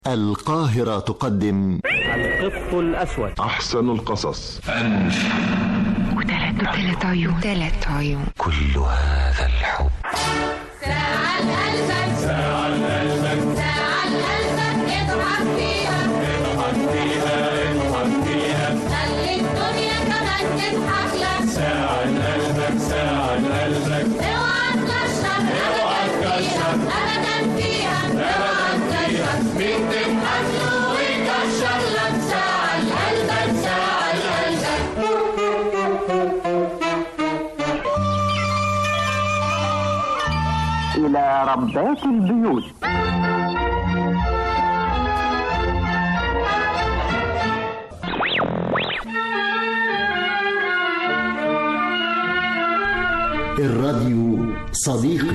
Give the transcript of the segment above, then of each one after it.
القاهرة تقدم القط الأسود أحسن القصص وثلاث عيون ثلاث عيون كل هذا الحب ساعة قلبك ساعة قلبك ساعة قلبك اضحك فيها اضحك فيها اضحك فيها خلي الدنيا كمان تضحك لك ساعة قلبك ساعة قلبك اوعى تكشر ابدا فيها ابدا فيها اوعى تكشر مين تضحك له ويكشر لك ساعة قلبك ساعة قلبك إلى ربات البيوت الراديو صديقي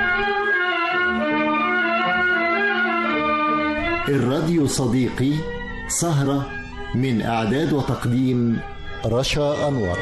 الراديو صديقي سهرة من إعداد وتقديم رشا أنور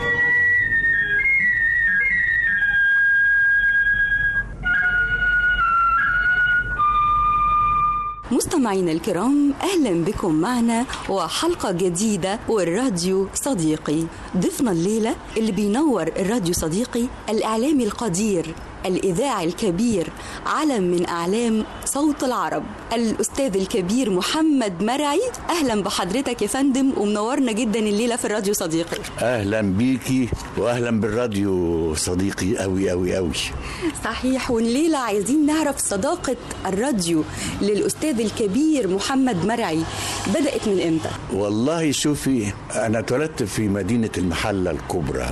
مستمعينا الكرام اهلا بكم معنا وحلقه جديده والراديو صديقي ضيفنا الليله اللي بينور الراديو صديقي الاعلامي القدير الاذاعي الكبير علم من اعلام صوت العرب الاستاذ الكبير محمد مرعي اهلا بحضرتك يا فندم ومنورنا جدا الليله في الراديو صديقي اهلا بيكي واهلا بالراديو صديقي قوي قوي قوي صحيح والليله عايزين نعرف صداقه الراديو للاستاذ الكبير محمد مرعي بدات من امتى والله شوفي انا اتولدت في مدينه المحله الكبرى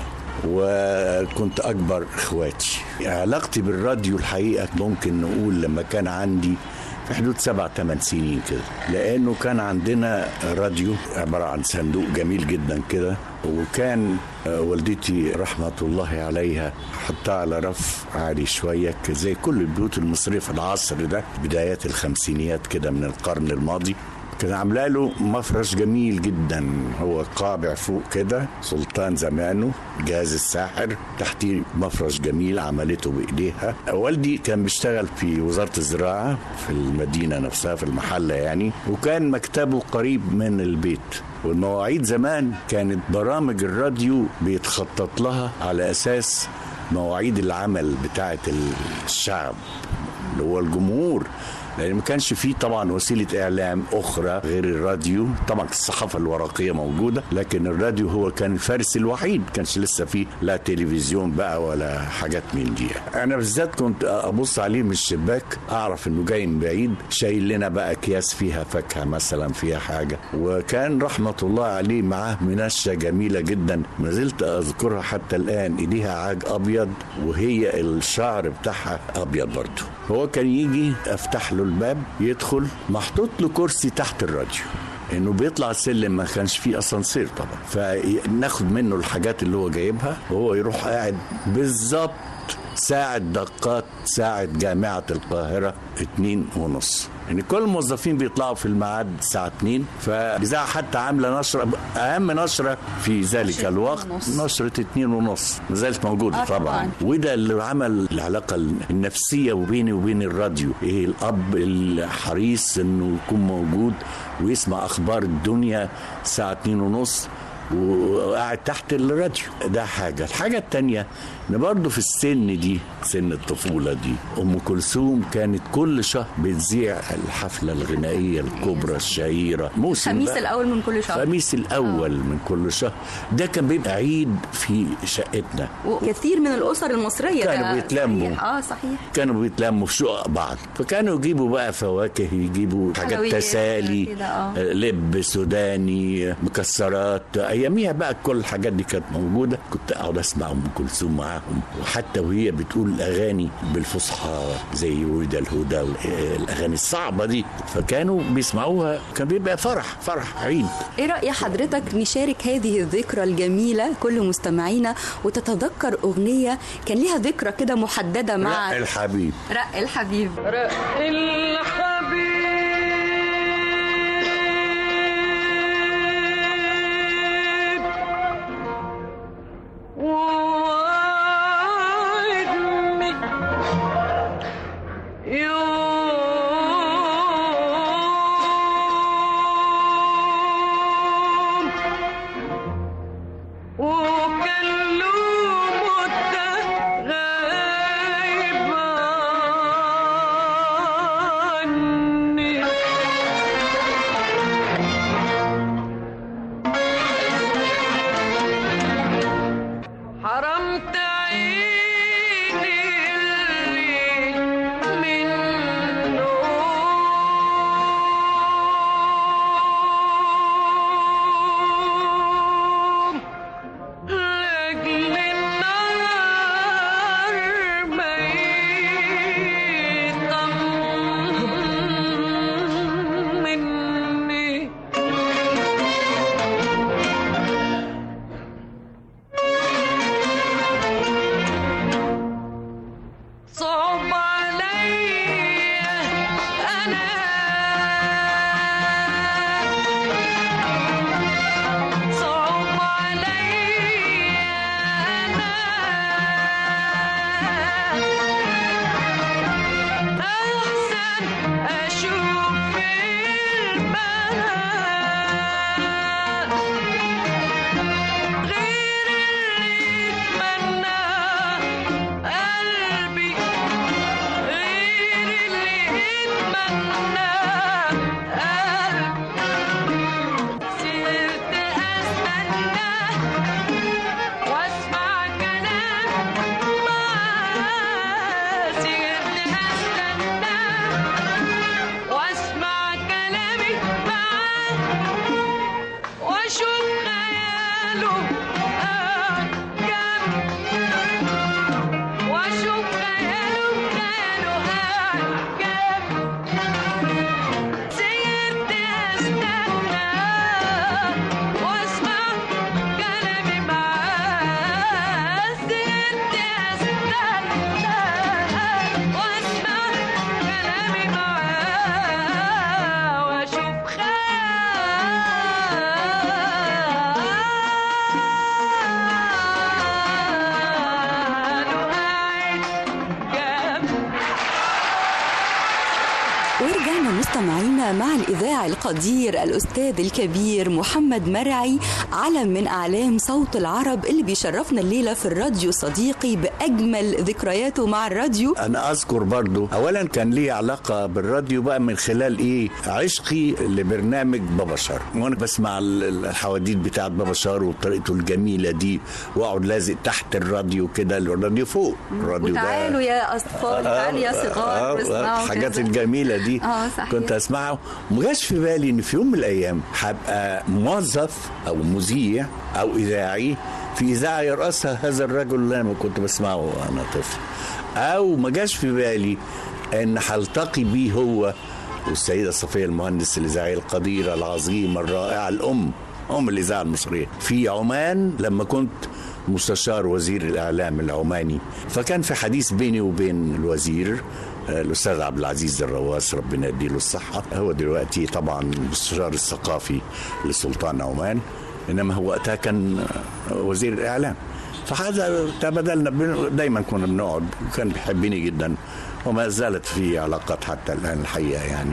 وكنت اكبر اخواتي علاقتي بالراديو الحقيقه ممكن نقول لما كان عندي في حدود سبع ثمان سنين كده لانه كان عندنا راديو عباره عن صندوق جميل جدا كده وكان آه، والدتي رحمه الله عليها حطها على رف عالي شويه ك- زي كل البيوت المصريه في العصر ده بدايات الخمسينيات كده من القرن الماضي كان عامله له مفرش جميل جدا هو قابع فوق كده سلطان زمانه جهاز الساحر تحتيه مفرش جميل عملته بايديها والدي كان بيشتغل في وزاره الزراعه في المدينه نفسها في المحله يعني وكان مكتبه قريب من البيت والمواعيد زمان كانت برامج الراديو بيتخطط لها على اساس مواعيد العمل بتاعه الشعب اللي هو الجمهور لان ما كانش فيه طبعا وسيله اعلام اخرى غير الراديو طبعا الصحافه الورقيه موجوده لكن الراديو هو كان الفارس الوحيد كانش لسه فيه لا تلفزيون بقى ولا حاجات من دي انا بالذات كنت ابص عليه من الشباك اعرف انه جاي من بعيد شايل لنا بقى اكياس فيها فاكهه مثلا فيها حاجه وكان رحمه الله عليه معاه منشه جميله جدا ما زلت اذكرها حتى الان ايديها عاج ابيض وهي الشعر بتاعها ابيض برضه هو كان يجي افتح له الباب يدخل محطوط له كرسي تحت الراديو انه بيطلع السلم ما كانش فيه اسانسير طبعا فناخد منه الحاجات اللي هو جايبها وهو يروح قاعد بالظبط ساعة دقات ساعة جامعة القاهرة اتنين ونص يعني كل الموظفين بيطلعوا في الميعاد الساعة 2 فالإذاعة حتى عاملة نشرة أهم نشرة في ذلك الوقت نشرة اتنين ونص ما زالت موجودة آه طبعاً. طبعا وده اللي عمل العلاقة النفسية وبيني وبين الراديو ايه الأب الحريص انه يكون موجود ويسمع أخبار الدنيا الساعة اتنين ونص وقاعد تحت الراديو ده حاجة الحاجة التانية ان برضه في السن دي سن الطفولة دي ام كلثوم كانت كل شهر بتذيع الحفلة الغنائية الكبرى الشهيرة موسم الخميس بقى. الأول من كل شهر. الخميس الأول من كل شهر ده كان بيبقى عيد في شقتنا وكثير من الاسر المصريه كانوا ده بيتلموا. صحيح. اه صحيح كانوا بيتلموا في شقق بعض فكانوا يجيبوا بقى فواكه يجيبوا حاجات حلويات تسالي كده، آه. آه، لب سوداني مكسرات اياميها بقى كل الحاجات دي كانت موجوده كنت اقعد اسمع ام كلثوم معاهم وحتى وهي بتقول اغاني بالفصحى زي ورد الهدى آه، الاغاني الصعبه دي فكانوا بيسمعوها كان بيبقى فرح فرح عيد ايه راي حضرتك نشارك هذه الذكرى الجميله كل مستمعينا وتتذكر اغنيه كان ليها ذكرى كده محدده مع رق الحبيب رق الحبيب يوم معنا مستمعينا مع الإذاعي القدير الأستاذ الكبير محمد مرعي علم من أعلام صوت العرب اللي بيشرفنا الليلة في الراديو صديقي بأجمل ذكرياته مع الراديو انا اذكر برضو اولا كان لي علاقه بالراديو بقى من خلال ايه عشقي لبرنامج بابا شار وانا بسمع ال- ال- الحواديت بتاعت بابا شار وطريقته الجميله دي واقعد لازق تحت الراديو كده الراديو فوق الراديو ده وتعالوا يا أطفال تعالوا يا صغار واسمعوا الحاجات كذا. الجميله دي آه، صحيح. كنت اسمعها وما جاش في بالي ان في يوم من الايام هبقى موظف او مذيع او اذاعي في اذاعه يرأسها هذا الرجل اللي انا كنت بسمعه وانا طفل او ما جاش في بالي ان هلتقي بيه هو والسيده صفيه المهندس الاذاعيه القديره العظيمه الرائعه الام ام الاذاعه المصريه في عمان لما كنت مستشار وزير الاعلام العماني فكان في حديث بيني وبين الوزير آه، الاستاذ عبد العزيز الرواس ربنا يديله الصحه هو دلوقتي طبعا المستشار الثقافي لسلطان عمان انما هو وقتها كان آه، وزير الاعلام فهذا تبادلنا بين- دايما كنا بنقعد وكان بيحبني جدا وما زالت في علاقات حتى الان الحقيقه يعني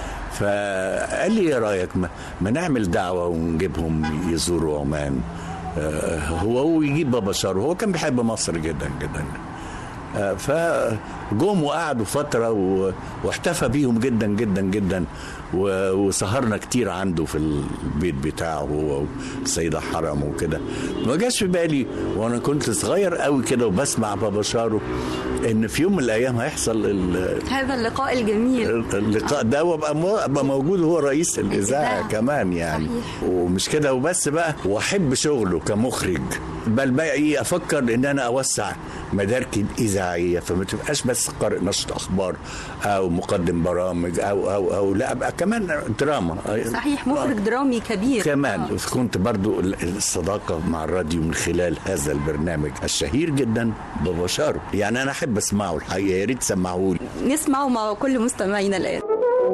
فقال لي ايه رايك ما, ما نعمل دعوه ونجيبهم يزوروا عمان آه، هو هو يجيب بابا شار وهو كان بيحب مصر جدا جدا آه، فجم وقعدوا فتره و- واحتفى بيهم جدا جدا جدا و- وسهرنا كتير عنده في البيت بتاعه هو والسيده حرم وكده ما جاش في بالي وانا كنت صغير قوي كده وبسمع بابا شارو ان في يوم من الايام هيحصل ال- هذا اللقاء الجميل اللقاء ده وابقى مو- أبقى موجود هو رئيس الاذاعه الإذاعة. كمان يعني صحيح. ومش كده وبس بقى واحب شغله كمخرج بل بقى ايه افكر ان انا اوسع مداركي الاذاعيه فما تبقاش بس قارئ نشر اخبار او مقدم برامج او او او لا ابقى كمان دراما صحيح مخرج درامي كبير كمان آه. كنت برضو ال- الصداقة مع الراديو من خلال هذا البرنامج الشهير جدا بابا شارو يعني أنا أحب أسمعه الحقيقة يا ريت تسمعوه لي نسمعه مع كل مستمعينا الآن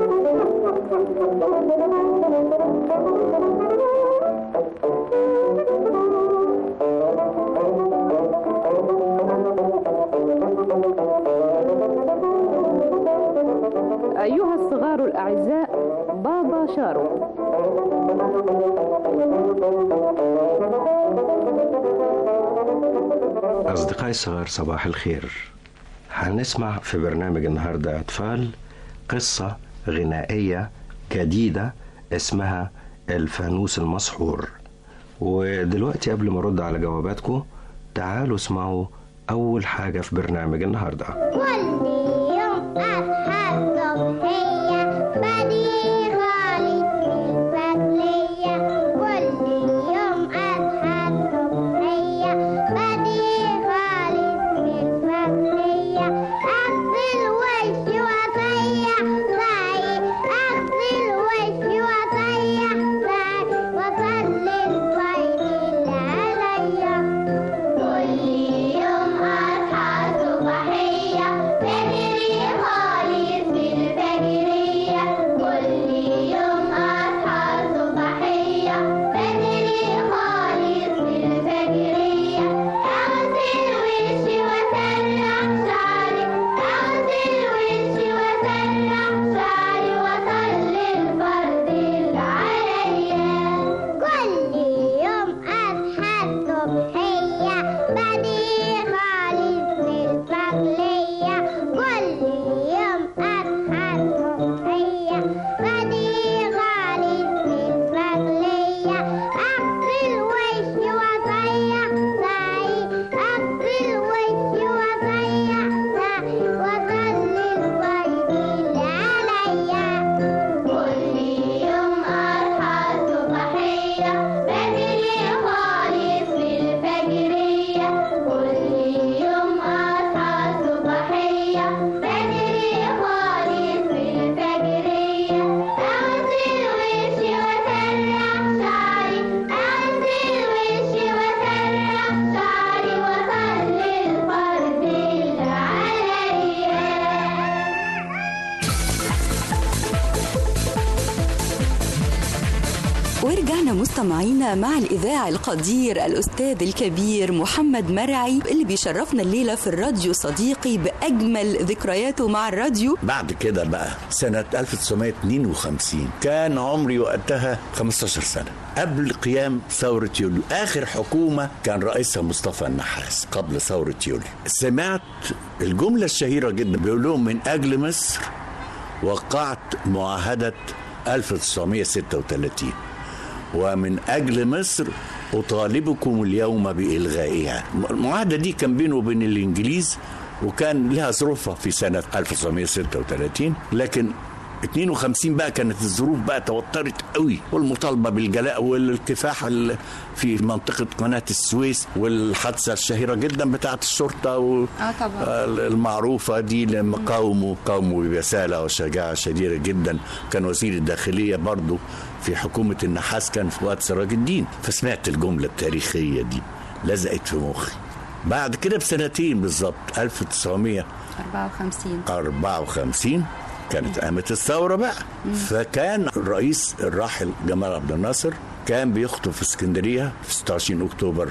أيها الصغار الأعزاء بابا شارو أصدقائي الصغار صباح الخير هنسمع في برنامج النهاردة أطفال قصة غنائية جديدة اسمها الفانوس المسحور ودلوقتي قبل ما أرد على جواباتكم تعالوا اسمعوا أول حاجة في برنامج النهاردة كل يوم أصحى الصبحية بدي خالد الفجرية كل يوم أصحى الصبحية بدي خالد الفجرية أغسل وشي وأطيح سعي أغسل وشي وأطيح سعي وأصلي الفجر اللي عليا كل يوم أصحى صبحية بدري خالص في الفجرية كل ورجعنا مستمعينا مع الإذاعي القدير الأستاذ الكبير محمد مرعي اللي بيشرفنا الليلة في الراديو صديقي بأجمل ذكرياته مع الراديو بعد كده بقى سنة 1952 كان عمري وقتها 15 سنة قبل قيام ثورة يوليو آخر حكومة كان رئيسها مصطفى النحاس قبل ثورة يوليو سمعت الجملة الشهيرة جدا بيقول لهم من أجل مصر وقعت معاهدة 1936 ومن أجل مصر أطالبكم اليوم بإلغائها المعاهدة دي كان بينه وبين الإنجليز وكان لها ظروفها في سنة 1936 لكن 52 بقى كانت الظروف بقى توترت قوي والمطالبه بالجلاء والكفاح ال- في منطقه قناه السويس والحادثه الشهيره جدا بتاعه الشرطه و... اه طبعا المعروفة دي لما قاوموا قاوموا ببسالة وشجاعة شديدة جدا كان وزير الداخلية برضو في حكومة النحاس كان في وقت سراج الدين فسمعت الجملة التاريخية دي لزقت في مخي بعد كده بسنتين بالظبط 1954 54 كانت قامت الثورة بقى فكان الرئيس الراحل جمال عبد الناصر كان بيخطب في اسكندرية في 26 أكتوبر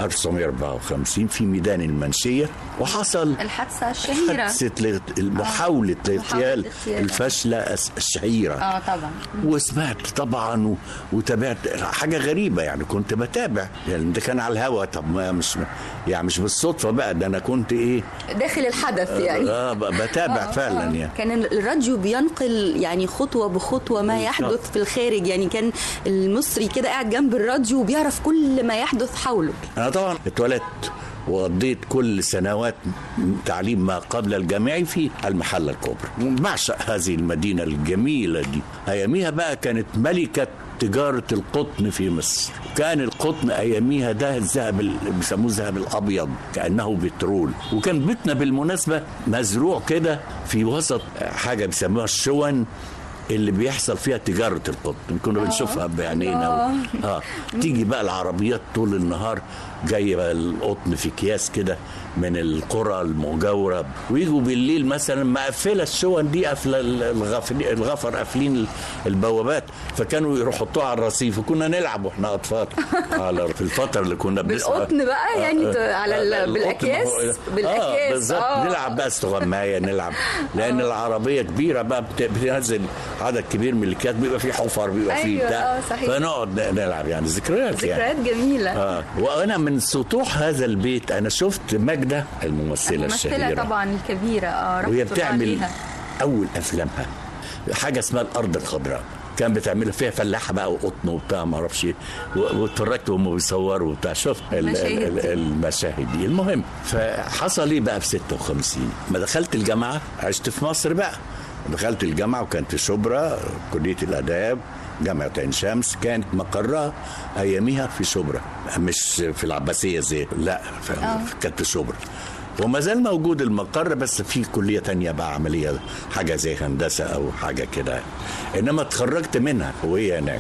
1954 في ميدان المنشية وحصل الحادثة الشهيرة حادثة الاغت- محاولة الاغتيال الاغتيال. الفاشلة الس- الشهيرة اه طبعا وسمعت طبعا و... وتابعت حاجه غريبه يعني كنت بتابع يعني ده كان على الهوا طب ما مش يعني مش بالصدفه بقى ده انا كنت ايه داخل الحدث يعني اه ب- بتابع فعلا يعني كان الراديو بينقل يعني خطوة بخطوة ما يحدث في الخارج يعني كان المصري كده قاعد جنب الراديو وبيعرف كل ما يحدث حوله انا طبعا اتولدت وقضيت كل سنوات تعليم ما قبل الجامعي في المحلة الكبرى بعشق هذه المدينة الجميلة دي أياميها بقى كانت ملكة تجارة القطن في مصر كان القطن أياميها ده الذهب ال- بيسموه الذهب الأبيض كأنه بترول وكان بيتنا بالمناسبة مزروع كده في وسط حاجة بيسموها الشون اللي بيحصل فيها تجارة القطن كنا بنشوفها بعينينا و... اه تيجي بقى العربيات طول النهار جاية القطن في اكياس كده من القرى المجاورة ويجوا بالليل مثلا مقفلة الشون دي قافلة الغفر, الغفر قافلين البوابات فكانوا يروحوا يحطوها على الرصيف وكنا نلعب واحنا اطفال على في الفترة اللي كنا بنسمع بالقطن بقى يعني ت- على ال- القطن بالأكياس؟ ما هو- بالأكياس، اه بالظبط آه. نلعب بقى استغمايه نلعب لان العربيه كبيره بقى بت- بتنزل عدد كبير من الاكياس بيبقى فيه حفر بيبقى فيه أيوة، بتاع آه، صحيح. فنقعد ن- نلعب يعني ذكريات يعني ذكريات جميلة اه وانا من سطوح هذا البيت انا شفت ماجده الممثله, الممثلة الشهيره طبعا الكبيرة اه رحمة وهي الله بتعمل عليها. اول افلامها حاجه اسمها الارض الخضراء كان بتعملها فيها فلاحه بقى وقطن وبتاع ما اعرفش ايه و- واتفرجت وهم بيصوروا وبتاع شفت ال- ال- المشاهد ال- دي. المشاهد دي المهم فحصل ايه بقى في 56 ما دخلت الجامعه عشت في مصر بقى دخلت الجامعه وكانت في شبرا كليه الاداب جامعة عين شمس كانت مقرها أياميها في شبرا مش في العباسية زي لا في كانت في شبرا وما زال موجود المقر بس في كلية تانية بقى عملية حاجة زي هندسة أو حاجة كده إنما اتخرجت منها وهي هناك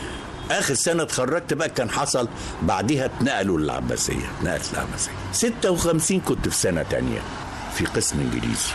اخر سنه اتخرجت بقى كان حصل بعديها اتنقلوا للعباسيه اتنقلت للعباسيه 56 كنت في سنه تانية في قسم انجليزي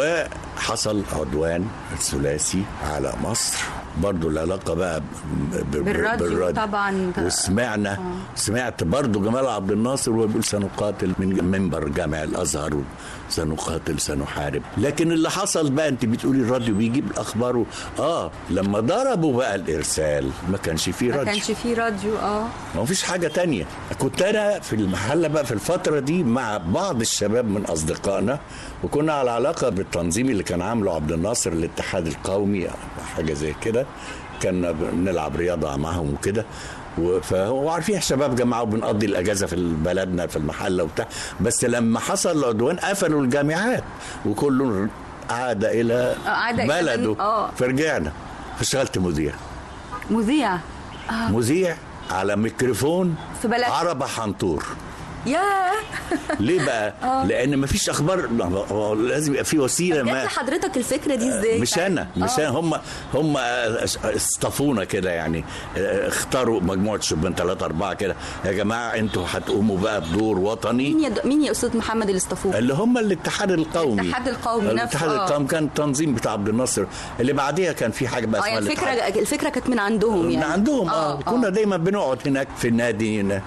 وحصل عدوان الثلاثي على مصر برضو العلاقة بقى ب- ب- بالراديو طبعاً. وسمعنا سمعت برضو جمال عبد الناصر وهو بيقول سنقاتل من منبر جامع الازهر سنقاتل سنحارب لكن اللي حصل بقى انت بتقولي الراديو بيجيب الاخبار و... اه لما ضربوا بقى الارسال ما كانش فيه ما راديو كانش فيه راديو اه ما فيش حاجة تانية كنت أنا في المحلة بقى في الفترة دي مع بعض الشباب من أصدقائنا وكنا على علاقة بالتنظيم اللي كان عامله عبد الناصر الاتحاد القومي أو حاجة زي كده كنا بنلعب رياضة معاهم وكده و- ف- وعارفين الشباب جماعة وبنقضي الأجازة في بلدنا في المحلة وبتاع بس لما حصل العدوان قفلوا الجامعات وكل عاد إلى آه، عاد إلى بلده بلد- آه. فرجعنا فاشتغلت مذيع مذيع مذيع على ميكروفون في بلد- عربة حنطور ياه ليه بقى لان مفيش اخبار هو لازم يبقى في وسيله جات ما لحضرتك الفكره دي ازاي مش انا مش آه. انا هم هم اصطفونا كده يعني اه، اختاروا مجموعه شبان ثلاثه اربعه كده يا جماعه انتوا هتقوموا بقى بدور وطني مين يا مين يا استاذ محمد اللي اصطفوه اللي هم الاتحاد القومي الاتحاد القومي نفسه، الاتحاد آه. القومي كان التنظيم بتاع عبد الناصر اللي بعديها كان في حاجه بقى اه اسمها يعني الاتحاد الفكره الفكره كانت من عندهم من يعني عندهم اه, آه، كنا آه. دايما بنقعد هناك في النادي ن-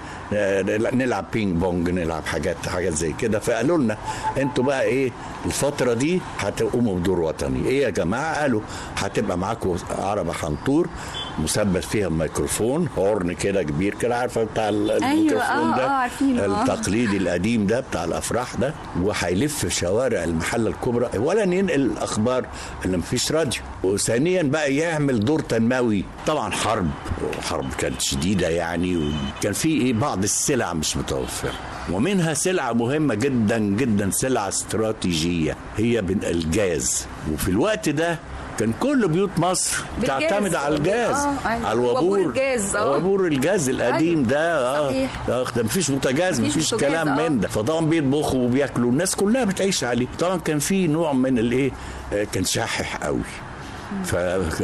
ن- نلعب بينج بونج نلعب حاجات حاجات زي كده فقالوا لنا انتوا بقى ايه الفترة دي هتقوموا بدور وطني ايه يا جماعة قالوا هتبقى معاكم عربة حنطور مثبت فيها ميكروفون هورن كده كبير كده عارفه بتاع ال- الميكروفون آه، ده آه، عارفينه، آه. التقليدي القديم ده بتاع الافراح ده وهيلف شوارع المحله الكبرى اولا ينقل الاخبار اللي مفيش راديو وثانيا بقى يعمل دور تنموي طبعا حرب حرب كانت شديده يعني وكان في ايه بعض السلع مش متوفره ومنها سلعة مهمة جدا جدا سلعة استراتيجية هي بن- الجاز وفي الوقت ده كان كل بيوت مصر بالجاز. تعتمد على الجاز آه، أيوة. على الوابور وابور الجاز، آه. وابور الجاز القديم أيوة. ده اه صحيح. آه، ده مفيش بوتاجاز مفيش مفيش بوتاجاز، كلام آه. من ده فطبعا بيطبخوا وبياكلوا الناس كلها بتعيش عليه طبعا كان في نوع من الايه آه، كان شاحح قوي ف...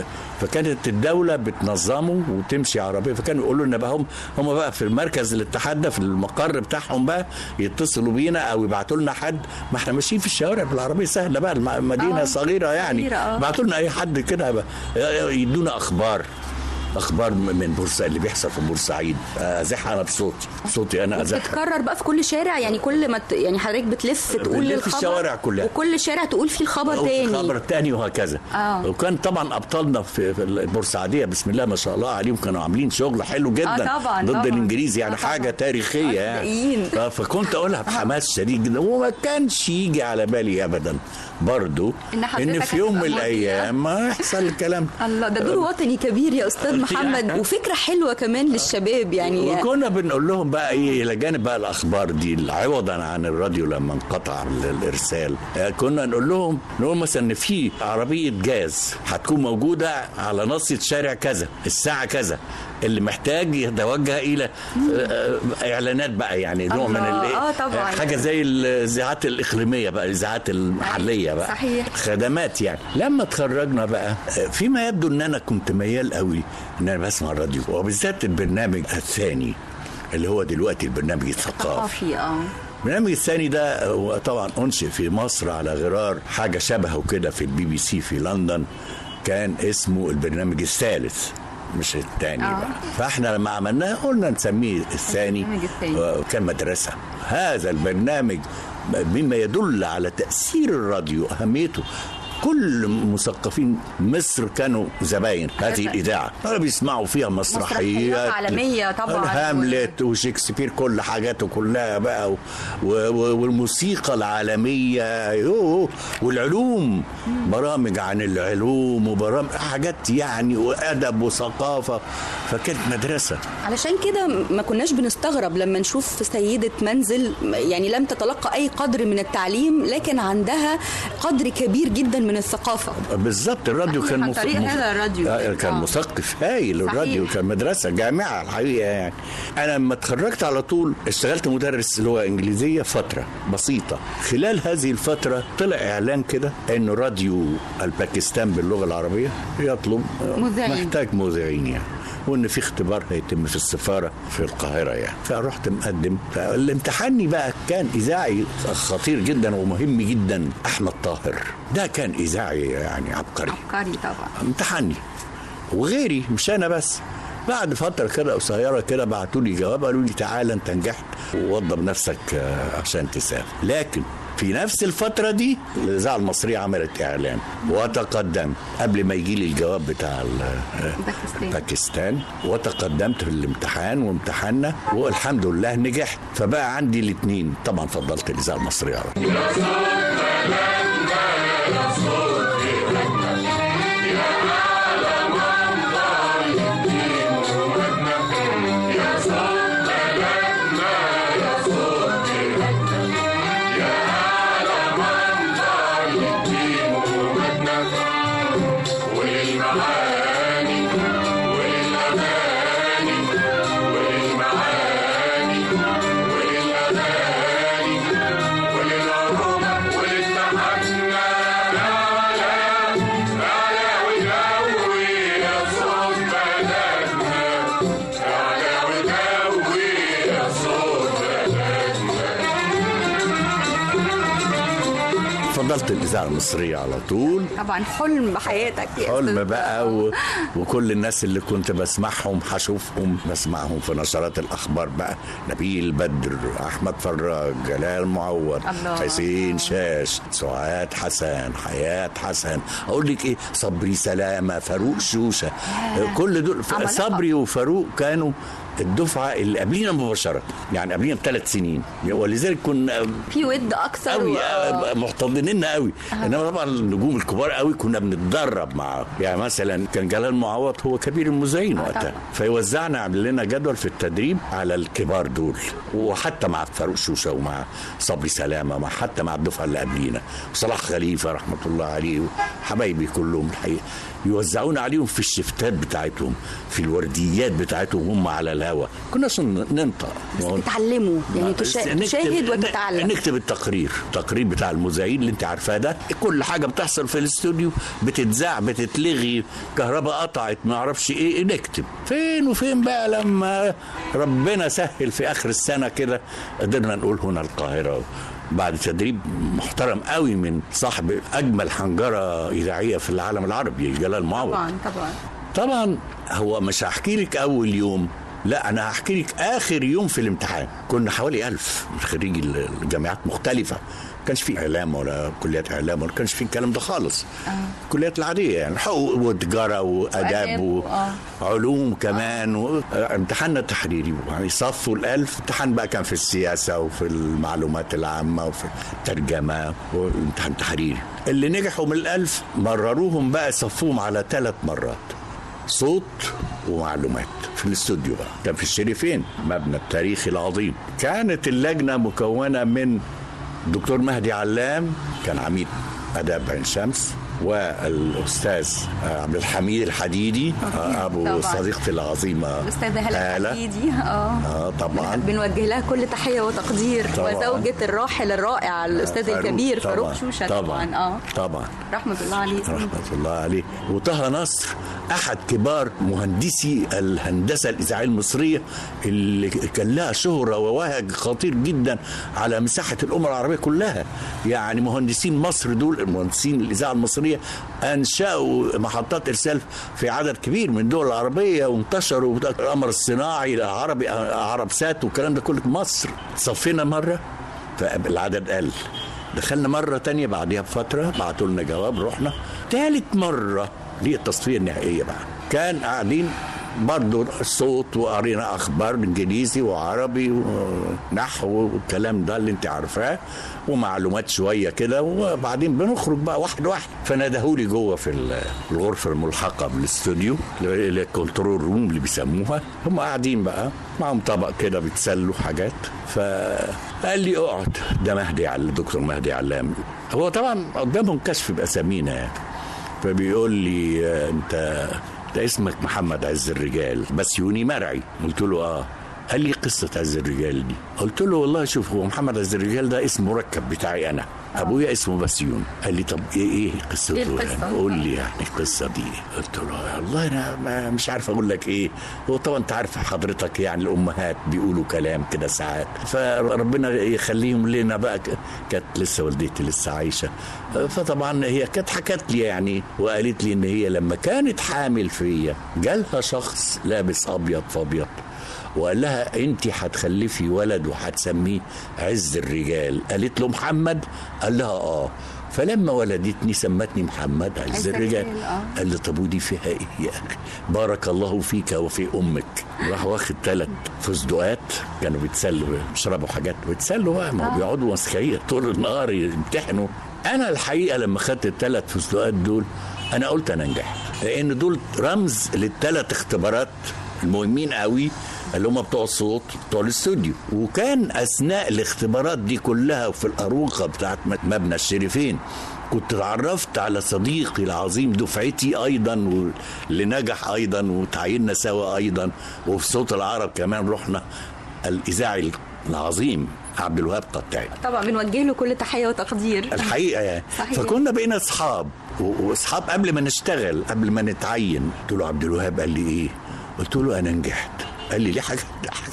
فكانت الدولة بتنظمه وتمشي عربية فكانوا يقولوا لنا بقى هم هم بقى في المركز الاتحاد ده في المقر بتاعهم بقى يتصلوا بينا او يبعتوا لنا حد ما احنا ماشيين في الشوارع بالعربية سهلة بقى الم- مدينة آه. صغيرة يعني صغيرة، آه. بعتوا لنا اي حد كده بقى يدونا اخبار اخبار من بورسعيد اللي بيحصل في بورسعيد ازحها انا بصوتي صوتي انا ازحها بتتكرر بقى في كل شارع يعني كل ما ت... يعني حضرتك بتلف تقول بنلف الخبر الشوارع كلها. وكل شارع تقول فيه الخبر أو تاني خبر تاني وهكذا آه. وكان طبعا ابطالنا في في البورسعيديه بسم الله ما شاء الله عليهم كانوا عاملين شغل حلو جدا آه طبعاً، ضد طبعاً. الانجليز يعني آه طبعاً. حاجه تاريخيه يعني صدقين. ف- فكنت اقولها بحماس شديد جدا وما كانش يجي على بالي ابدا برضو إن حضرتك ان في يوم من هتبقى مذيع. الايام ما يحصل الكلام ده الله ده دور وطني كبير يا استاذ محمد وفكره حلوه كمان للشباب يعني وكنا بنقول لهم بقى ايه الى جانب بقى الاخبار دي عوضا عن الراديو لما انقطع ال- الارسال آه، كنا نقول لهم نقول مثلا ان في عربيه جاز هتكون موجوده على ناصيه شارع كذا الساعه كذا اللي محتاج يتوجه الى آه، آه، اعلانات بقى يعني نوع من الله، الايه آه طبعاً. حاجه زي الاذاعات الاقليميه بقى الاذاعات المحليه بقى صحيح. خدمات يعني لما اتخرجنا بقى فيما يبدو ان انا كنت ميال قوي ان انا بسمع الراديو وبالذات البرنامج الثاني اللي هو دلوقتي البرنامج الثقافي ثقافي اه البرنامج الثاني ده هو طبعا انشئ في مصر على غرار حاجه شبهه كده في البي بي سي في لندن كان اسمه البرنامج الثالث مش الثاني آه. بقى فاحنا لما عملناه قلنا نسميه الثاني البرنامج الثاني. آه، كان مدرسه هذا البرنامج مما يدل على تاثير الراديو اهميته كل مثقفين مصر كانوا زباين هذه الاذاعه كانوا بيسمعوا فيها مسرحيات مسرحيات عالمية طبعاً. هاملت وشكسبير كل حاجاته كلها بقى و... و... والموسيقى العالميه يوه والعلوم برامج عن العلوم وبرامج حاجات يعني وادب وثقافه فكانت مدرسه علشان كده ما كناش بنستغرب لما نشوف سيدة منزل يعني لم تتلقى أي قدر من التعليم لكن عندها قدر كبير جدا من الثقافة بالظبط الراديو صحيح، كان عن مف- طريق مف- هذا الراديو. آه، كان آه. مثقف هايل صحيح. الراديو كان مدرسه جامعه الحقيقه يعني انا لما اتخرجت على طول اشتغلت مدرس لغه انجليزيه فتره بسيطه خلال هذه الفتره طلع اعلان كده انه راديو الباكستان باللغه العربيه يطلب آه، مذيعين. محتاج مذيعين يعني وان في اختبار هيتم في السفاره في القاهره يعني فرحت مقدم فالامتحاني بقى كان اذاعي خطير جدا ومهم جدا احمد طاهر ده كان اذاعي يعني عبقري عبقري طبعا امتحني وغيري مش انا بس بعد فترة كده قصيرة كده بعتوا لي جواب قالوا لي تعالى انت نجحت ووضب نفسك آه، عشان تسافر لكن في نفس الفترة دي الإذاعة المصرية عملت إعلان وتقدمت قبل ما يجي لي الجواب بتاع ال- آه، باكستان. باكستان وتقدمت في الامتحان وامتحنا والحمد لله نجحت فبقى عندي الاثنين طبعا فضلت الإذاعة المصرية على طول. والمعاني والمعاني والأماني فضلت الاذاعه المصريه على طول طبعا حلم حياتك يا حلم أستاذ. بقى و... وكل الناس اللي كنت بسمعهم هشوفهم بسمعهم في نشرات الاخبار بقى نبيل بدر احمد فراج جلال معوض الله. حسين شاش سعاد حسن حياه حسن اقول لك ايه صبري سلامه فاروق شوشه كل دول عملاقة. صبري وفاروق كانوا الدفعه اللي قبلينا مباشره يعني قبلينا بثلاث سنين ولذلك كنا في ود اكثر قوي و- محتضنيننا قوي انما طبعا النجوم الكبار قوي كنا بنتدرب معاه يعني مثلا كان جلال معوض هو كبير المذيعين وقتها طبعا. فيوزعنا عمل لنا جدول في التدريب على الكبار دول وحتى مع فاروق شوشه ومع صبري سلامه مع حتى مع الدفعه اللي قبلينا وصلاح خليفه رحمه الله عليه وحبايبي كلهم الحقيقه يوزعونا عليهم في الشفتات بتاعتهم في الورديات بتاعتهم هم على الهوا كنا عشان ننطق بس بتتعلموا يعني تشا... نكتب- تشاهد وتتعلم نكتب التقرير التقرير بتاع المذيعين اللي انت عارفاه ده كل حاجه بتحصل في الاستوديو بتتذاع بتتلغي كهرباء قطعت ما اعرفش ايه نكتب فين وفين بقى لما ربنا سهل في اخر السنه كده قدرنا نقول هنا القاهره بعد تدريب محترم قوي من صاحب اجمل حنجره اذاعيه في العالم العربي جلال معوض طبعا طبعا طبعا هو مش هحكي لك اول يوم لا انا هحكي لك اخر يوم في الامتحان كنا حوالي ألف خريجي الجامعات مختلفه ما كانش في اعلام ولا كليات اعلام ولا كانش في الكلام ده خالص الكليات العاديه يعني حقوق وتجاره واداب وآداب، آه. وعلوم كمان و... امتحاننا التحريري يعني صفوا الألف امتحان بقى كان في السياسة وفي المعلومات العامة وفي الترجمة وامتحان تحريري اللي نجحوا من الألف مرروهم بقى صفوهم على ثلاث مرات صوت ومعلومات في الاستوديو بقى كان في الشريفين مبنى التاريخي العظيم كانت اللجنة مكونة من دكتور مهدي علام كان عميد آداب عين شمس والاستاذ عبد الحميد الحديدي ابو طبعاً. صديقتي العظيمه الاستاذه هلا هالة. الحديدي اه اه طبعا بنوجه لها كل تحيه وتقدير طبعاً. وزوجة الراحل الرائع الاستاذ فاروق الكبير طبعاً. فاروق شوشه طبعا طبعا اه طبعا رحمه الله عليه رحمة الله عليه وطه نصر أحد كبار مهندسي الهندسة الإذاعية المصرية اللي كان لها شهرة ووهج خطير جدا على مساحة الأمة العربية كلها يعني مهندسين مصر دول المهندسين الإذاعة المصرية أنشأوا محطات إرسال في عدد كبير من الدول العربية وانتشروا القمر الصناعي العربي عرب سات والكلام ده كله في مصر صفينا مرة فالعدد قل دخلنا مرة تانية بعدها بفترة بعتوا لنا جواب رحنا تالت مرة دي التصفية النهائية بقى كان قاعدين برضه الصوت وقرينا اخبار انجليزي وعربي ونحو والكلام ده اللي انت عارفاه ومعلومات شويه كده وبعدين بنخرج بقى واحد واحد فندهولي جوه في ال- الغرفه الملحقه بالاستوديو اللي الكنترول روم اللي بيسموها هم قاعدين بقى معاهم طبق كده بيتسلوا حاجات فقال لي اقعد ده مهدي على الدكتور مهدي علام هو طبعا قدامهم كشف باسامينا يعني فبيقول لي آه، انت ده اسمك محمد عز الرجال بس يوني مرعي قلت له اه قال لي قصة عز الرجال دي قلت له والله شوف هو محمد عز الرجال ده اسم مركب بتاعي أنا أبويا اسمه بسيون قال لي طب إيه إيه قصته إيه القصة؟ يعني قول لي يعني القصة دي قلت له والله أنا ما مش عارف أقول لك إيه هو طبعا أنت عارف حضرتك يعني الأمهات بيقولوا كلام كده ساعات فربنا يخليهم لنا بقى ك- كانت لسه والدتي لسه عايشة فطبعا هي كانت حكت لي يعني وقالت لي إن هي لما كانت حامل فيا جالها شخص لابس أبيض في أبيض وقال لها انت هتخلفي ولد وهتسميه عز الرجال قالت له محمد قال لها اه فلما ولدتني سمتني محمد عز, عز الرجال الرجال، آه. قال لي طب ودي فيها ايه يا اخي بارك الله فيك وفي امك راح واخد ثلاث فستقات كانوا بيتسلوا بيشربوا حاجات بيتسلوا بقى ما هو بيقعدوا مسكيه طول النهار يمتحنوا انا الحقيقه لما خدت الثلاث فستقات دول انا قلت انا نجحت لان دول رمز للثلاث اختبارات المهمين قوي اللي هم بتوع الصوت بتوع الاستوديو وكان اثناء الاختبارات دي كلها وفي الاروقه بتاعت مبنى الشريفين كنت اتعرفت على صديقي العظيم دفعتي ايضا واللي نجح ايضا وتعيننا سوا ايضا وفي صوت العرب كمان رحنا الاذاعي العظيم عبد الوهاب قطعي طبعا بنوجه له كل تحيه وتقدير الحقيقه يعني صحيح. فكنا بقينا اصحاب و- واصحاب قبل ما نشتغل قبل ما نتعين قلت له عبد الوهاب قال لي ايه قلت له انا نجحت قال لي ليه حاجه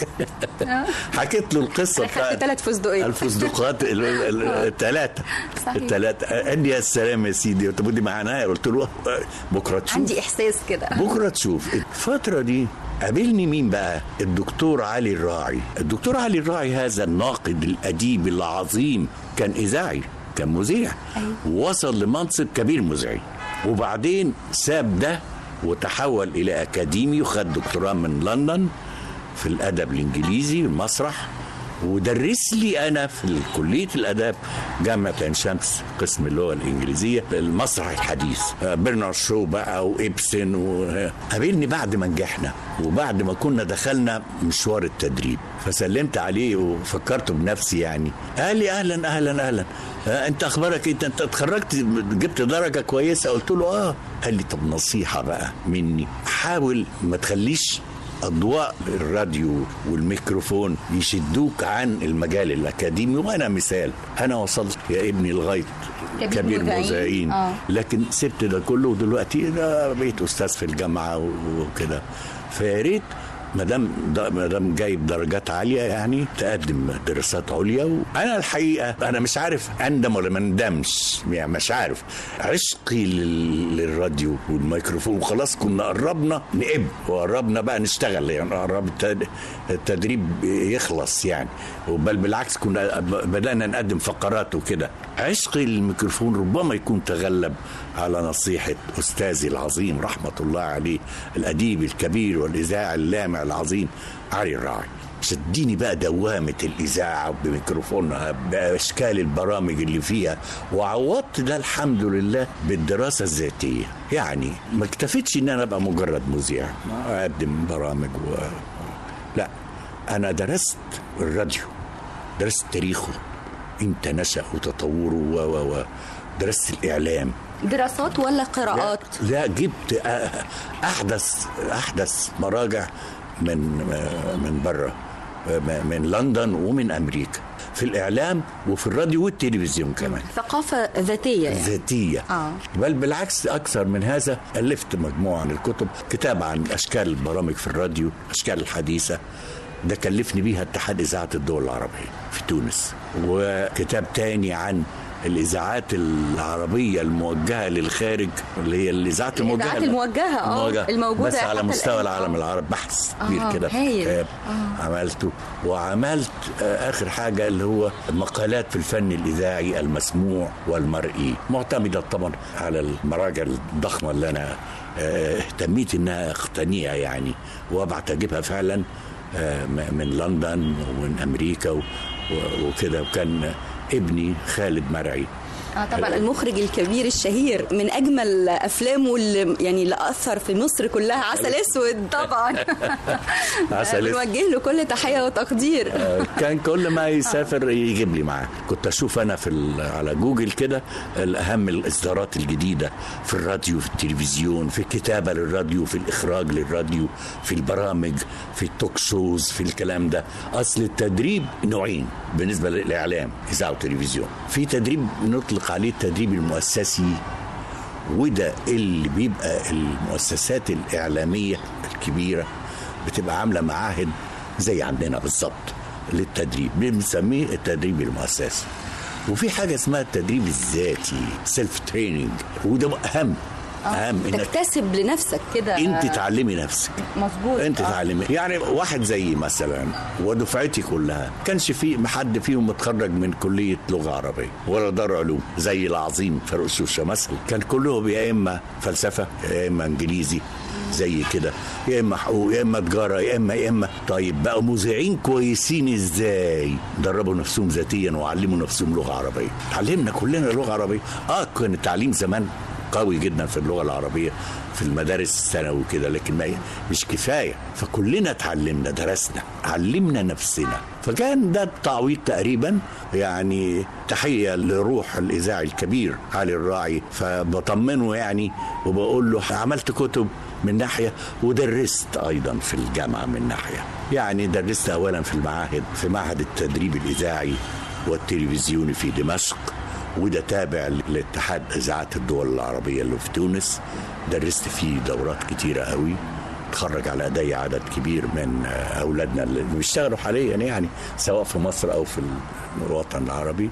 حكيت له القصه أخدت ثلاث فستقات الفستقات الثلاثه صحيح. الثلاثه قال لي يا سلام يا سيدي طب ودي معناها قلت له بكره تشوف عندي احساس كده بكره تشوف الفتره دي قابلني مين بقى الدكتور علي الراعي الدكتور علي الراعي هذا الناقد الأديب العظيم كان إذاعي كان مذيع ووصل لمنصب كبير مذيع وبعدين ساب ده وتحول إلى أكاديمي وخد دكتوراه من لندن في الأدب الإنجليزي المسرح ودرس لي انا في كليه الاداب جامعه عين شمس قسم اللغه الانجليزيه المسرح الحديث برنارد شو بقى وابسن وقابلني بعد ما نجحنا وبعد ما كنا دخلنا مشوار التدريب فسلمت عليه وفكرته بنفسي يعني قال لي اهلا اهلا اهلا آه، انت اخبارك إيه؟ انت انت اتخرجت جبت درجه كويسه قلت له اه قال لي طب نصيحه بقى مني حاول ما تخليش اضواء الراديو والميكروفون يشدوك عن المجال الاكاديمي وانا مثال انا وصلت يا ابني لغايه كبير كبير مذيعين. مذيعين آه. لكن سبت ده كله ودلوقتي انا بقيت استاذ في الجامعه وكده فيا ريت ما دام ما دام جايب درجات عاليه يعني تقدم دراسات عليا وانا الحقيقه انا مش عارف اندم ولا ما اندمش يعني مش عارف عشقي لل- للراديو والميكروفون وخلاص كنا قربنا نقب وقربنا بقى نشتغل يعني قرب التد- التدريب يخلص يعني بل بالعكس كنا بدانا نقدم فقرات وكده عشقي للميكروفون ربما يكون تغلب على نصيحة أستاذي العظيم رحمة الله عليه الأديب الكبير والإذاعي اللامع العظيم علي الراعي شديني بقى دوامة الإذاعة بميكروفونها بأشكال البرامج اللي فيها وعوضت ده الحمد لله بالدراسة الذاتية يعني ما اكتفيتش إن أنا أبقى مجرد مذيع أقدم برامج و... لا أنا درست الراديو درست تاريخه امتى نشأ وتطوره و و و درست الإعلام دراسات ولا قراءات لا جبت أ- احدث احدث مراجع من من بره من لندن ومن امريكا في الاعلام وفي الراديو والتلفزيون كمان ثقافة ذاتية يعني. ذاتيه آه. بل بالعكس اكثر من هذا الفت مجموعه من الكتب كتاب عن اشكال البرامج في الراديو اشكال الحديثه ده كلفني بيها اتحاد اذاعه الدول العربيه في تونس وكتاب تاني عن الاذاعات العربيه الموجهه للخارج اللي هي الاذاعات الموجهه الإذاعات الموجهة، آه، الموجودة بس على حتى مستوى الآن. العالم آه. العربي بحث كبير آه، كده في هايل. كتاب عملته وعملت آه، اخر حاجه اللي هو مقالات في الفن الاذاعي المسموع والمرئي معتمده طبعا على المراجع الضخمه اللي انا آه، اهتميت انها اقتنيها يعني وابعت اجيبها فعلا آه، م- من لندن ومن امريكا و- و- وكده وكان ابني خالد مرعي آه طبعا المخرج الكبير الشهير من اجمل افلامه اللي يعني اللي اثر في مصر كلها عسل اسود طبعا عسل أسود. بنوجه له كل تحيه وتقدير كان كل ما يسافر يجيب لي معاه كنت اشوف انا في ال- على جوجل كده الاهم الاصدارات الجديده في الراديو في التلفزيون في الكتابه للراديو في الاخراج للراديو في البرامج في التوك شوز في الكلام ده اصل التدريب نوعين بالنسبه للاعلام اذاعه وتلفزيون في تدريب نطلق عليه التدريب المؤسسي وده اللي بيبقى المؤسسات الإعلامية الكبيرة بتبقى عاملة معاهد زي عندنا بالظبط للتدريب بنسميه التدريب المؤسسي وفي حاجة اسمها التدريب الذاتي سيلف تريننج وده أهم أهم إنك تكتسب لنفسك كده انت تعلمي نفسك مظبوط انت آه. تعلمي يعني واحد زي مثلا ودفعتي كلها كانش في حد فيهم متخرج من كليه لغه عربيه ولا دار علوم زي العظيم فاروق شوشه مثلا كان كلهم يا اما فلسفه يا اما انجليزي زي كده يا اما حقوق يا اما تجاره يا اما يا اما طيب بقوا مذيعين كويسين ازاي دربوا نفسهم ذاتيا وعلموا نفسهم لغه عربيه اتعلمنا كلنا لغه عربيه اه كان التعليم زمان قوي جدا في اللغه العربيه في المدارس الثانوي كده لكن ما مش كفايه فكلنا اتعلمنا درسنا علمنا نفسنا فكان ده التعويض تقريبا يعني تحيه لروح الاذاعي الكبير علي الراعي فبطمنه يعني وبقول له عملت كتب من ناحيه ودرست ايضا في الجامعه من ناحيه يعني درست اولا في المعاهد في معهد التدريب الاذاعي والتلفزيوني في دمشق وده تابع لاتحاد اذاعات الدول العربيه اللي في تونس درست فيه دورات كتيره قوي تخرج على ايدي عدد كبير من آه، اولادنا اللي بيشتغلوا حاليا يعني سواء في مصر او في الوطن العربي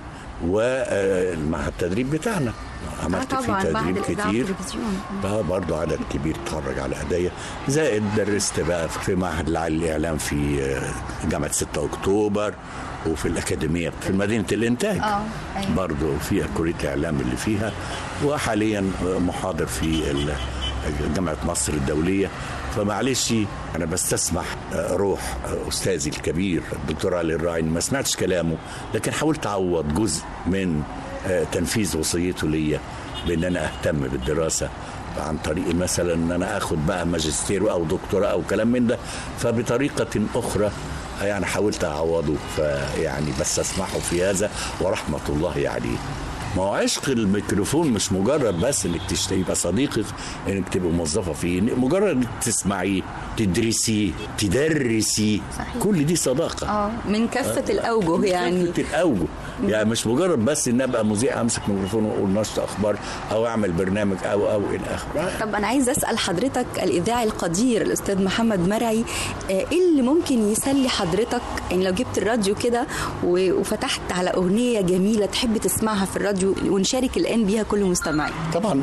ومع التدريب بتاعنا عملت آه فيه طبعاً، بعد تدريب الإذاعة كتير والتلفزيون. ده برضو عدد كبير اتخرج على ايديا زائد درست بقى في معهد العالي الاعلام في آه، جامعه 6 اكتوبر وفي الاكاديميه في مدينه الانتاج آه، أيوة. برضو فيها كليه الاعلام اللي فيها وحاليا محاضر في ال- جامعه مصر الدوليه فمعلش انا بستسمح آه، روح آه، استاذي الكبير الدكتور علي الراعي ما سمعتش كلامه لكن حاولت اعوض جزء من آه، تنفيذ وصيته ليا بان انا اهتم بالدراسه عن طريق مثلا ان انا اخد بقى ماجستير او دكتوراه او كلام من ده فبطريقه اخرى يعني حاولت اعوضه فيعني بس اسمحه في هذا ورحمه الله عليه ما هو عشق الميكروفون مش مجرد بس انك تشتري يبقى صديقك انك تبقى موظفه فيه مجرد انك تسمعيه تدرسيه تدرسيه صحيح. كل دي صداقه اه من كافة الأوجه يعني كافة الاوجه يعني مش مجرد بس ان ابقى مذيع امسك ميكروفون واقول نشط اخبار او اعمل برنامج او او الى اخره طب أنا عايز أسأل حضرتك الإذاعي القدير الأستاذ محمد مرعي آه، إيه اللي ممكن يسلي حضرتك يعني لو جبت الراديو كده و- وفتحت على أغنية جميلة تحب تسمعها في الراديو ونشارك الآن بيها كل مستمعين طبعا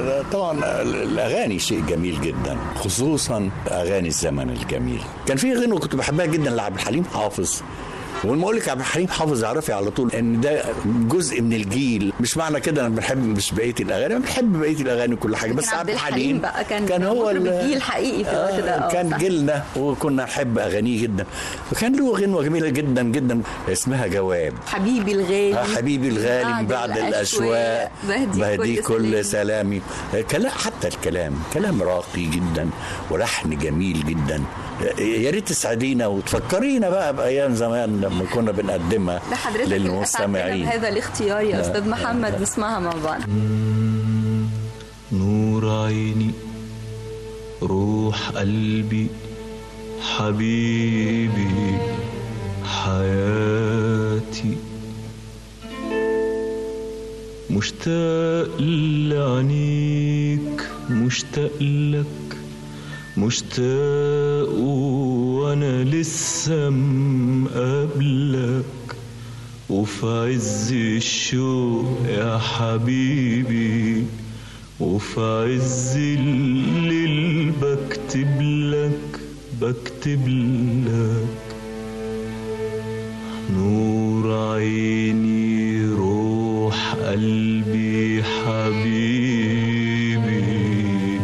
طبعا الاغاني شيء جميل جدا خصوصا اغاني الزمن الجميل كان في غنوه كنت بحبها جدا لعبد الحليم حافظ ولما اقول لك عبد الحليم حافظ اعرفي على طول ان ده جزء من الجيل مش معنى كده انا بنحب مش بقيه الاغاني انا بنحب بقيه الاغاني وكل حاجه بس لكن عبد الحليم بقى كان- كان هو مطرب ال- الجيل حقيقي في الوقت ده، آه، كان صح. جيلنا وكنا نحب اغانيه جدا وكان له غنوه جميله جدا جدا اسمها جواب حبيبي الغالي آه حبيبي الغالي من بعد الاشواق بهدي, بهدي كل سلام. سلامي كلام حتى الكلام كلام راقي جدا ولحن جميل جدا يا ريت تسعدينا وتفكرينا بقى بايام زمان لما كنا بنقدمها ده حضرتك اللي أسعدتنا للمستمعين بهذا الاختيار يا أستاذ محمد نسمعها مع بعض نور عيني روح قلبي حبيبي حياتي مشتاق لعينيك مشتاق لك مشتاق وانا لسه مقابلك وفي عز الشوق يا حبيبي وفي عز الليل بكتب لك بكتب لك نور عيني روح قلبي حبيبي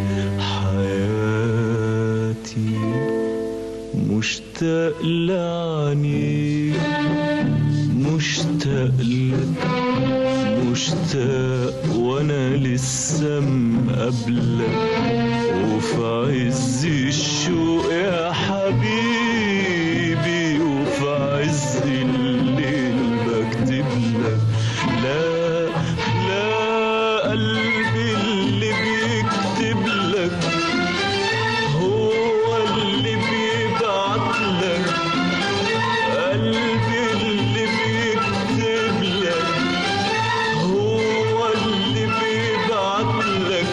حياتي مشتاق لعنيك مشتاق لك مشتاق وانا لسه مقابلك وفي عز الشوق يا حبيبي وفي عز الليل بكتب لك لا لا قلبي اللي بيكتب لك هو اللي بيبعت لك قلبي اللي بيكتب لك هو اللي بيبعت لك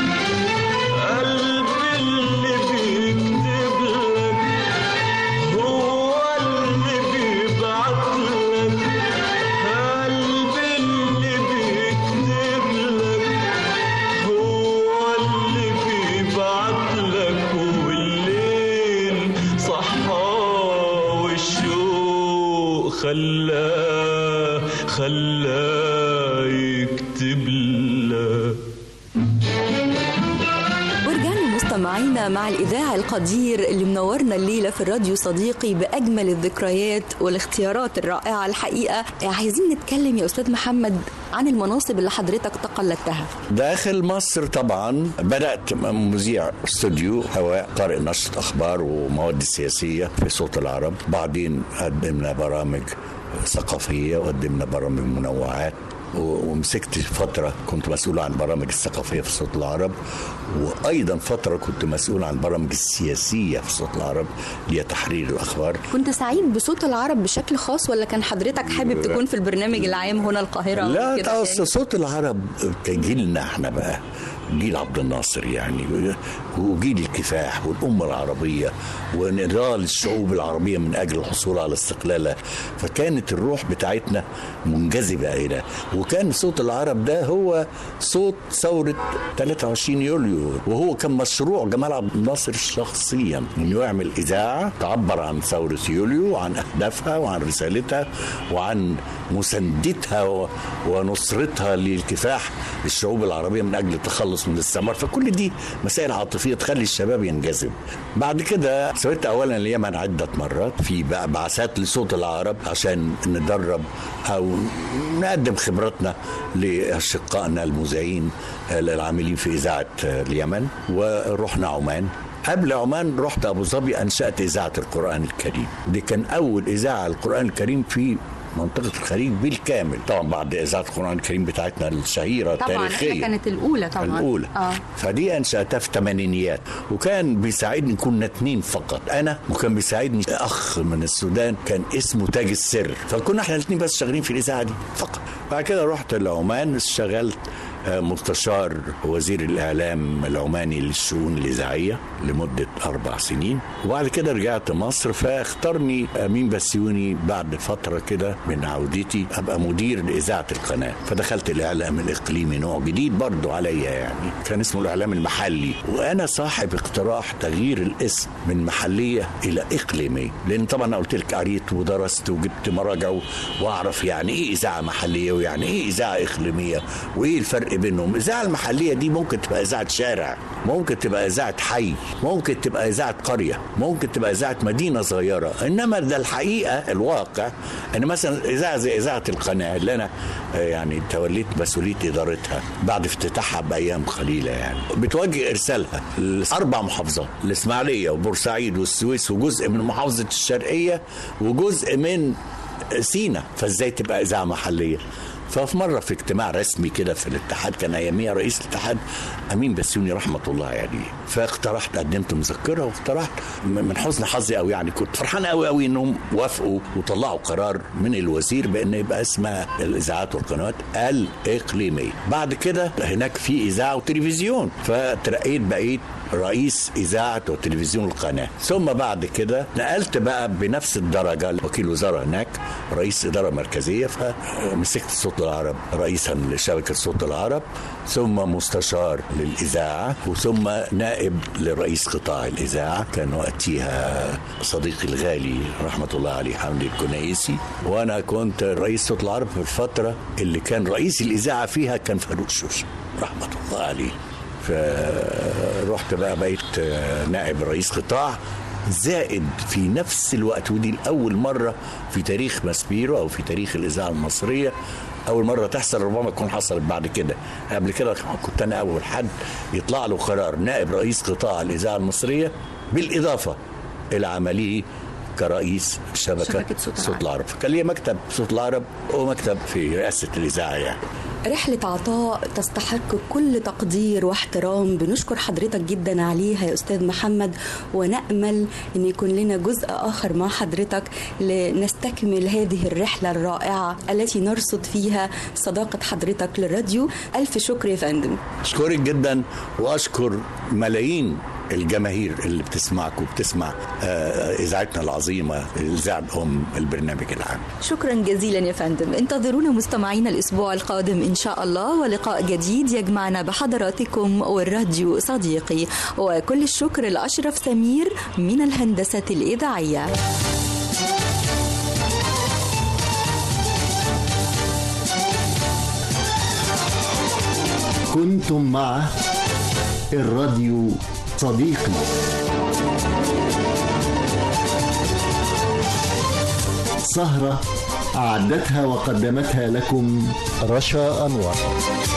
قلبي اللي بيكتب لك هو اللي بيبعت لك قلبي اللي بيكتب لك هو اللي بيبعت لك والليل صحى والشوق خلاه خلاه يكتب لك ورجعنا مستمعينا مع الإذاعة القدير اللي منورنا الليلة في الراديو صديقي بأجمل الذكريات والاختيارات الرائعة الحقيقة عايزين نتكلم يا أستاذ محمد عن المناصب اللي حضرتك تقلدتها داخل مصر طبعا بدأت مذيع استوديو هواء قارئ نشرة أخبار ومواد سياسية في صوت العرب بعدين قدمنا برامج ثقافية وقدمنا برامج منوعات و- ومسكت فترة كنت مسؤول عن برامج الثقافية في صوت العرب وأيضا فترة كنت مسؤول عن برامج السياسية في صوت العرب اللي هي تحرير الأخبار كنت سعيد بصوت العرب بشكل خاص ولا كان حضرتك حابب تكون في البرنامج العام هنا القاهرة لا وكده ده يعني؟ أصل صوت العرب كجيلنا احنا بقى جيل عبد الناصر يعني وجيل الكفاح والأمة العربية ونضال الشعوب العربية من أجل الحصول على استقلالها فكانت الروح بتاعتنا منجذبة إلى وكان صوت العرب ده هو صوت ثورة 23 يوليو وهو كان مشروع جمال عبد الناصر شخصيا انه يعمل اذاعه تعبر عن ثوره يوليو وعن اهدافها وعن رسالتها وعن مساندتها و- ونصرتها للكفاح الشعوب العربيه من اجل التخلص من الاستعمار فكل دي مسائل عاطفيه تخلي الشباب ينجذب بعد كده سويت اولا اليمن عده مرات في بقى بعثات لصوت العرب عشان ندرب او نقدم خبراتنا لاشقائنا المذيعين العاملين في اذاعه اليمن ورحنا عمان قبل عمان رحت ابو ظبي انشات اذاعه القران الكريم دي كان اول اذاعه القران الكريم في منطقة الخليج بالكامل طبعا بعد إذاعة القرآن الكريم بتاعتنا الشهيرة طبعا التاريخية احنا كانت الاولى طبعا الأولى اه فدي أنشأتها في الثمانينيات وكان بيساعدني كنا اتنين فقط أنا وكان بيساعدني أخ من السودان كان اسمه تاج السر فكنا احنا الاثنين بس شغالين في الإذاعة دي فقط بعد كده رحت لعمان اشتغلت آه، مستشار وزير الإعلام العماني للشؤون الإذاعية لمدة أربع سنين وبعد كده رجعت مصر فاختارني أمين بسيوني بعد فترة كده من عودتي أبقى مدير لإذاعة القناة فدخلت الإعلام الإقليمي نوع جديد برضو عليا يعني كان اسمه الإعلام المحلي وأنا صاحب اقتراح تغيير الاسم من محلية إلى إقليمية لأن طبعا أنا قلت لك قريت ودرست وجبت مراجع وأعرف يعني إيه إذاعة محلية ويعني إيه إذاعة إقليمية وإيه الفرق بينهم الإذاعة المحلية دي ممكن تبقى إذاعة شارع ممكن تبقى إذاعة حي ممكن تبقى إذاعة قرية ممكن تبقى إذاعة مدينة صغيرة إنما ده الحقيقة الواقع أن مثلا إذاعة زي إذاعة القناة اللي أنا آه، يعني توليت مسؤولية إدارتها بعد افتتاحها بأيام قليلة يعني بتوجه إرسالها لأربع محافظات الإسماعيلية وبورسعيد والسويس وجزء من محافظة الشرقية وجزء من سينا فازاي تبقى اذاعه محليه ففي مره في اجتماع رسمي كده في الاتحاد كان اياميها رئيس الاتحاد امين بسيوني رحمه الله عليه فاقترحت قدمت مذكره واقترحت م- من حسن حظي قوي يعني كنت فرحان قوي قوي انهم وافقوا وطلعوا قرار من الوزير بان يبقى اسمها الاذاعات والقنوات الاقليميه بعد كده هناك في اذاعه وتلفزيون فترقيت بقيت رئيس إذاعة وتلفزيون القناة ثم بعد كده نقلت بقى بنفس الدرجة وكيل وزارة هناك رئيس إدارة مركزية فمسكت صوت العرب رئيسا لشبكة صوت العرب ثم مستشار للإذاعة وثم نائب لرئيس قطاع الإذاعة كان وقتها صديقي الغالي رحمة الله عليه حمدي الكنيسي وأنا كنت رئيس صوت العرب في الفترة اللي كان رئيس الإذاعة فيها كان فاروق شوشة رحمة الله عليه فرحت بقى بقيت نائب رئيس قطاع زائد في نفس الوقت ودي لأول مرة في تاريخ ماسبيرو أو في تاريخ الإذاعة المصرية أول مرة تحصل ربما تكون حصلت بعد كده قبل كده كنت أنا أول حد يطلع له قرار نائب رئيس قطاع الإذاعة المصرية بالإضافة إلى عمله كرئيس شبكة, شبكة صوت صوت العرب فكان لي مكتب صوت العرب ومكتب في رئاسة الإذاعة يعني رحلة عطاء تستحق كل تقدير واحترام بنشكر حضرتك جدا عليها يا أستاذ محمد ونأمل أن يكون لنا جزء آخر مع حضرتك لنستكمل هذه الرحلة الرائعة التي نرصد فيها صداقة حضرتك للراديو ألف شكر يا فندم أشكرك جدا وأشكر ملايين الجماهير اللي بتسمعك وبتسمع آه، إذاعتنا العظيمة الإذاعة الأم البرنامج العام شكرا جزيلا يا فندم انتظرونا مستمعينا الأسبوع القادم إن شاء الله ولقاء جديد يجمعنا بحضراتكم والراديو صديقي وكل الشكر لأشرف سمير من الهندسة الإذاعية كنتم مع الراديو صديقي سهرة أعدتها وقدمتها لكم رشا أنور